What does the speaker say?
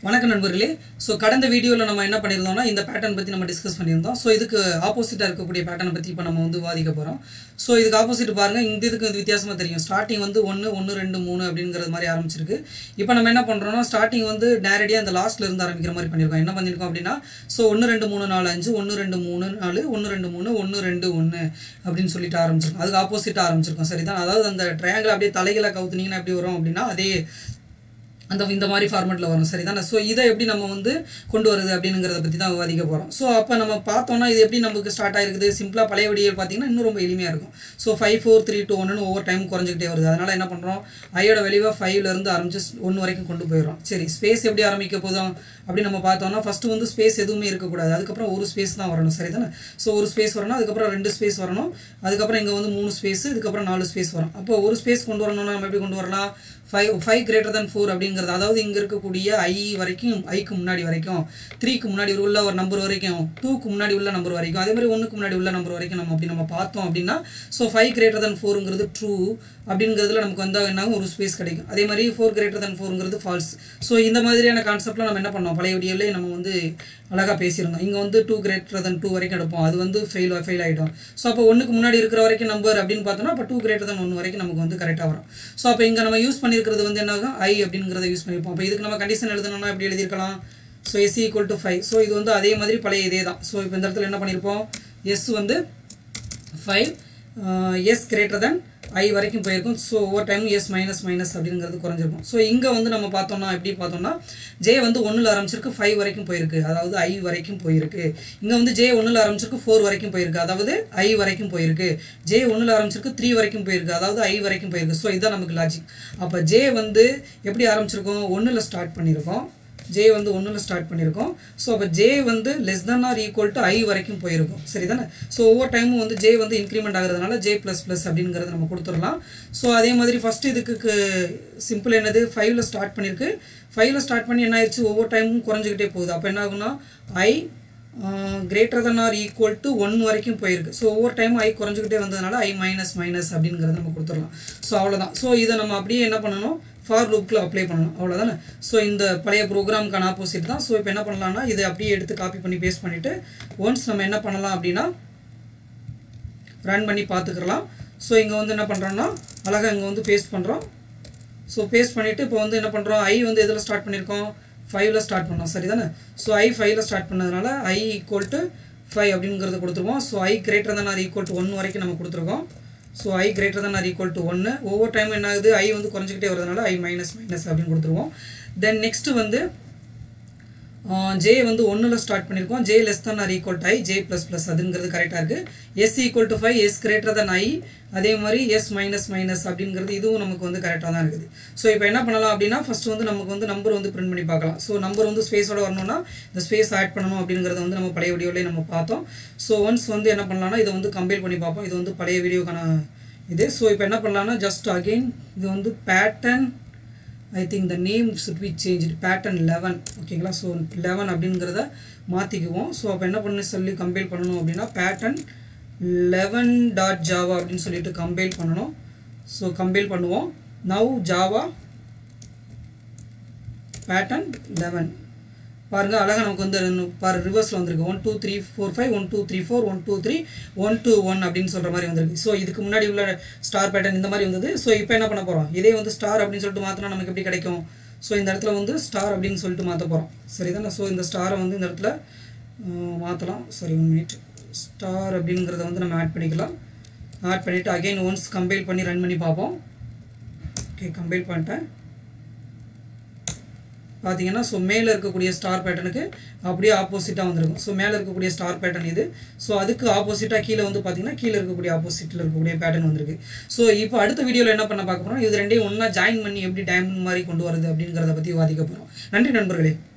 வணக்கம் நண்பர்களே ஸோ கடந்த வீடியோவில் நம்ம என்ன பண்ணியிருந்தோம்னா இந்த பேட்டர்ன் பற்றி நம்ம டிஸ்கஸ் பண்ணியிருந்தோம் ஸோ இதுக்கு ஆப்போசிட்டாக இருக்கக்கூடிய பேட்டர்னை பற்றி இப்போ நம்ம வந்து வாதிக்க போகிறோம் ஸோ இதுக்கு ஆப்போசிட் பாருங்கள் இந்த இதுக்கு இது வித்தியாசமாக தெரியும் ஸ்டார்டிங் வந்து ஒன்று ஒன்று ரெண்டு மூணு அப்படிங்கிறது மாதிரி ஆரம்பிச்சிருக்கு இப்போ நம்ம என்ன பண்ணுறோம்னா ஸ்டார்டிங் வந்து நேரடியாக இந்த லாஸ்ட்ல இருந்து ஆரம்பிக்கிற மாதிரி பண்ணியிருக்கோம் என்ன பண்ணியிருக்கோம் அப்படின்னா ஸோ ஒன்று ரெண்டு மூணு நாலு அஞ்சு ஒன்று ரெண்டு மூணு நாலு ஒன்று ரெண்டு மூணு ஒன்று ரெண்டு ஒன்று அப்படின்னு சொல்லிட்டு ஆரம்பிச்சிருக்கோம் அதுக்கு ஆப்போசிட்டாக ஆரம்பிச்சிருக்கோம் சரிதான் அதாவது அந்த ட்ரையாங்கிள் அப்படியே தலைகளை கவுத்துனீங்கன்னா எப்படி வரும் அப்படின்னா அதே அந்த இந்த மாதிரி ஃபார்மெட்டில் வரும் சரிதானே ஸோ இதை எப்படி நம்ம வந்து கொண்டு வருது அப்படிங்கிறத பற்றி தான் விவாதிக்க போகிறோம் ஸோ அப்போ நம்ம பார்த்தோம்னா இது எப்படி நமக்கு ஸ்டார்ட் ஆயிருக்குது சிம்பிளாக பழைய வடிவில் பார்த்தீங்கன்னா இன்னும் ரொம்ப எளிமையாக இருக்கும் so five four three two ஒன்று ஒவ்வொரு டைம் குறைஞ்சிக்கிட்டே வருது அதனால் என்ன பண்ணுறோம் ஐயோட வெளிவாக ஃபைவ்லேருந்து ஆரம்பிச்சு ஒன்று வரைக்கும் கொண்டு போயிடுறோம் சரி ஸ்பேஸ் எப்படி ஆரம்பிக்க போதும் அப்படி நம்ம பார்த்தோம்னா ஃபஸ்ட்டு வந்து ஸ்பேஸ் எதுவுமே இருக்கக்கூடாது அதுக்கப்புறம் ஒரு ஸ்பேஸ் தான் வரணும் சரிதானே ஸோ ஒரு ஸ்பேஸ் வரணும் அதுக்கப்புறம் ரெண்டு ஸ்பேஸ் வரணும் அதுக்கப்புறம் இங்கே வந்து மூணு ஸ்பேஸ் இதுக்கப்புறம் நாலு ஸ்பேஸ் வரும் அப்போ ஒரு ஸ்பேஸ் கொண்டு வரணும்னா நம்ம எப்படி கொண்டு வரலாம் five five greater than four அப்படிங்கிறது அதாவது இங்கே இருக்கக்கூடிய ஐ வரைக்கும் ஐக்கு முன்னாடி வரைக்கும் த்ரீக்கு முன்னாடி உள்ள ஒரு நம்பர் வரைக்கும் டூக்கு முன்னாடி உள்ள நம்பர் வரைக்கும் அதே மாதிரி ஒன்றுக்கு முன்னாடி உள்ள நம்பர் வரைக்கும் நம்ம அப்படி நம்ம பார்த்தோம் அப்படின்னா ஸோ ஃபைவ் கிரேட்டர் than ஃபோருங்கிறது ட்ரூ அப்படிங்கிறதுல நமக்கு வந்து என்னாகும் ஒரு ஸ்பேஸ் கிடைக்கும் அதே மாதிரி ஃபோர் கிரேட்டர் than ஃபோருங்கிறது ஃபால்ஸ் ஸோ இந்த மாதிரியான கான்செப்ட்லாம் நம்ம என்ன பண்ணோம் பழைய வீடியோலே நம்ம வந்து அழகாக பேசியிருந்தோம் இங்கே வந்து டூ கிரேட்டர் than டூ வரைக்கும் எடுப்போம் அது வந்து ஃபெயில் ஃபெயில் ஆகிடும் ஸோ அப்போ ஒன்றுக்கு முன்னாடி இருக்கிற வரைக்கும் நம்பர் அப்படின்னு பார்த்தோம்னா அப்போ டூ கிரேட்டர் than ஒன்று வரைக்கும் நமக்கு வந்து கரெக்டாக வரும் ஸோ அப்போ இங்கே நம்ம யூஸ் பண்ணியிருக்கிறது வந்து என்னாகும் ஐ அப்படிங்கிறத யூஸ் பண்ணியிருப்போம் அப்போ இதுக்கு நம்ம கண்டிஷன் எழுதணும்னா எப்படி எழுதியிருக்கலாம் so s equal to five so இது வந்து அதே மாதிரி பழைய இதே தான் ஸோ இப்போ இந்த இடத்துல என்ன பண்ணியிருப்போம் எஸ் வந்து five s greater than i வரைக்கும் போயிருக்கும் ஸோ ஒவ்வொரு டைமும் எஸ் மைனஸ் மைனஸ் அப்படிங்கிறது குறைஞ்சிருக்கும் ஸோ இங்கே வந்து நம்ம பார்த்தோம்னா எப்படி பார்த்தோம்னா ஜே வந்து ஒன்றில் ஆரம்பிச்சிருக்கு ஃபைவ் வரைக்கும் போயிருக்கு அதாவது ஐ வரைக்கும் போயிருக்கு இங்கே வந்து ஜே ஒன்றில் ஆரம்பிச்சிருக்கு ஃபோர் வரைக்கும் போயிருக்கு அதாவது ஐ வரைக்கும் போயிருக்கு ஜே ஒன்றில் ஆரம்பிச்சிருக்கு த்ரீ வரைக்கும் போயிருக்கு அதாவது ஐ வரைக்கும் போயிருக்கு ஸோ இதுதான் நமக்கு லாஜிக் அப்போ ஜே வந்து எப்படி ஆரம்பிச்சிருக்கோம் ஒன்றில் ஸ்டார்ட் பண்ணியிருக்கோம் ஜே வந்து ஒன்றில் ஸ்டார்ட் பண்ணியிருக்கோம் ஸோ அப்போ ஜே வந்து less than or equal to i வரைக்கும் போயிருக்கும் சரி தானே ஸோ ஒவ்வொரு டைமும் வந்து ஜே வந்து இன்க்ரிமெண்ட் ஆகிறதுனால ஜே ப்ளஸ் ப்ளஸ் அப்படிங்கிறத நம்ம கொடுத்துடலாம் ஸோ அதே மாதிரி ஃபஸ்ட்டு இதுக்கு சிம்பிள் என்னது ஃபைவ்ல ஸ்டார்ட் பண்ணியிருக்கு ஃபைவ்ல ஸ்டார்ட் பண்ணி என்ன ஆயிடுச்சு ஒவ்வொரு டைமும் குறைஞ்சிக்கிட்டே போகுது அப்போ என்ன ஆகும்னா i greater than or equal to one வரைக்கும் போயிருக்கு ஸோ ஒவ்வொரு டைமும் ஐ குறைஞ்சிக்கிட்டே வந்ததுனால ஐ மைனஸ் மைனஸ் அப்படிங்கிறத நம்ம கொடுத்துடலாம் ஸோ அவ்வளோதான் ஸோ இதை நம்ம அப்படியே என்ன பண்ணணும் ஃபார் லூப்பில் அப்ளை பண்ணணும் அவ்வளோதானே ஸோ இந்த பழைய ப்ரோக்ராமுக்கான ஆப்போசிட் தான் ஸோ இப்போ என்ன பண்ணலாம்னா இதை அப்படியே எடுத்து காப்பி பண்ணி பேஸ்ட் பண்ணிவிட்டு ஒன்ஸ் நம்ம என்ன பண்ணலாம் அப்படின்னா ரன் பண்ணி பார்த்துக்கலாம் ஸோ இங்கே வந்து என்ன பண்ணுறோம்னா அழகாக இங்கே வந்து பேஸ்ட் பண்ணுறோம் ஸோ பேஸ்ட் பண்ணிவிட்டு இப்போ வந்து என்ன பண்ணுறோம் ஐ வந்து எதில் ஸ்டார்ட் பண்ணியிருக்கோம் ஃபைவ்ல ஸ்டார்ட் பண்ணோம் சரி தானே ஸோ ஐ ஃபைவ்ல ஸ்டார்ட் பண்ணதுனால ஐ ஈக்குவல் டு ஃபைவ் அப்படிங்கிறத கொடுத்துருவோம் so i greater than or equal to one வரைக்கும் நம்ம கொடுத்துருக்கோம் so i greater than or equal to ஒன்று ஒவ்வொரு டைம் என்ன ஆகுது ஐ வந்து குறைஞ்சிக்கிட்டே வரதுனால ஐ மைனஸ் மைனஸ் அப்படின்னு கொடுத்துருவோம் தென் நெக்ஸ்ட்டு வந்து ஜே வந்து ஒன்றில் ஸ்டார்ட் பண்ணியிருக்கோம் j less than or equal to i j plus plus அதுங்கிறது கரெக்டாக இருக்குது s equal to five s greater than i அதே மாதிரி எஸ் மைனஸ் மைனஸ் அப்படிங்கிறது இதுவும் நமக்கு வந்து கரெக்டாக தான் இருக்குது ஸோ இப்போ என்ன பண்ணலாம் அப்படின்னா ஃபஸ்ட்டு வந்து நமக்கு வந்து நம்பர் வந்து பிரிண்ட் பண்ணி பார்க்கலாம் ஸோ நம்பர் வந்து ஸ்பேஸோட வரணும்னா இந்த ஸ்பேஸ் ஆட் பண்ணணும் அப்படிங்கிறத வந்து நம்ம பழைய வீடியோலேயே நம்ம பார்த்தோம் ஸோ ஒன்ஸ் வந்து என்ன பண்ணலாம்னா இதை வந்து கம்பேர் பண்ணி பார்ப்போம் இது வந்து பழைய வீடியோக்கான இது ஸோ இப்போ என்ன பண்ணலாம்னா ஜஸ்ட் அகெயின் இது வந்து pattern I think the name should be change pattern eleven ஓகேங்களா ஸோ லெவன் அப்படிங்கிறத மாற்றிக்குவோம் ஸோ அப்போ என்ன பண்ணு சொல்லி கம்பைல் பண்ணணும் அப்படின்னா பேட்டர்ன் லெவன் டாட் ஜாவா அப்படின்னு சொல்லிட்டு கம்பைல் பண்ணணும் ஸோ கம்பைல் பண்ணுவோம் நவ் ஜாவா பேட்டர்ன் லெவன் பாருங்கள் அழகாக நமக்கு வந்து பாரு ரிவர்ஸில் வந்திருக்கு one two three four five one two three four one two three one two one அப்படின்னு சொல்கிற மாதிரி வந்திருக்கு ஸோ இதுக்கு முன்னாடி உள்ள ஸ்டார் பேட்டர்ன் இந்த மாதிரி வந்தது ஸோ இப்போ என்ன பண்ண போகிறோம் இதே வந்து ஸ்டார் அப்படின்னு சொல்லிட்டு மாற்றினா நமக்கு எப்படி கிடைக்கும் ஸோ இந்த இடத்துல வந்து ஸ்டார் அப்படின்னு சொல்லிட்டு மாற்ற போகிறோம் சரிதானே ஸோ இந்த ஸ்டாரை வந்து இந்த இடத்துல மாற்றலாம் சரி ஒன் மினிட் ஸ்டார் அப்படிங்கிறத வந்து நம்ம ஆட் பண்ணிக்கலாம் ஆட் பண்ணிவிட்டு அகைன் ஒன்ஸ் கம்பைல் பண்ணி ரன் பண்ணி பார்ப்போம் ஓகே கம்பைல் பண்ணிட்டேன் பார்த்தீங்கன்னா ஸோ மேலே இருக்கக்கூடிய ஸ்டார் பேட்டர்னுக்கு அப்படியே ஆப்போசிட்டாக வந்திருக்கும் ஸோ மேலே இருக்கக்கூடிய ஸ்டார் பேட்டர்ன் இது ஸோ அதுக்கு ஆப்போசிட்டாக கீழே வந்து பார்த்தீங்கன்னா கீழே இருக்கக்கூடிய ஆப்போசிட்டில் இருக்கக்கூடிய பேட்டர்ன் வந்திருக்கு ஸோ இப்போ அடுத்த வீடியோவில் என்ன பண்ண பார்க்க போகிறோம் இது ரெண்டையும் ஒன்றா ஜாயின் பண்ணி எப்படி டைமண்ட் மாதிரி கொண்டு வரது அப்படிங்கிறத பற்றி வாதிக்க போகிறோம் நன்றி நண்பர்களே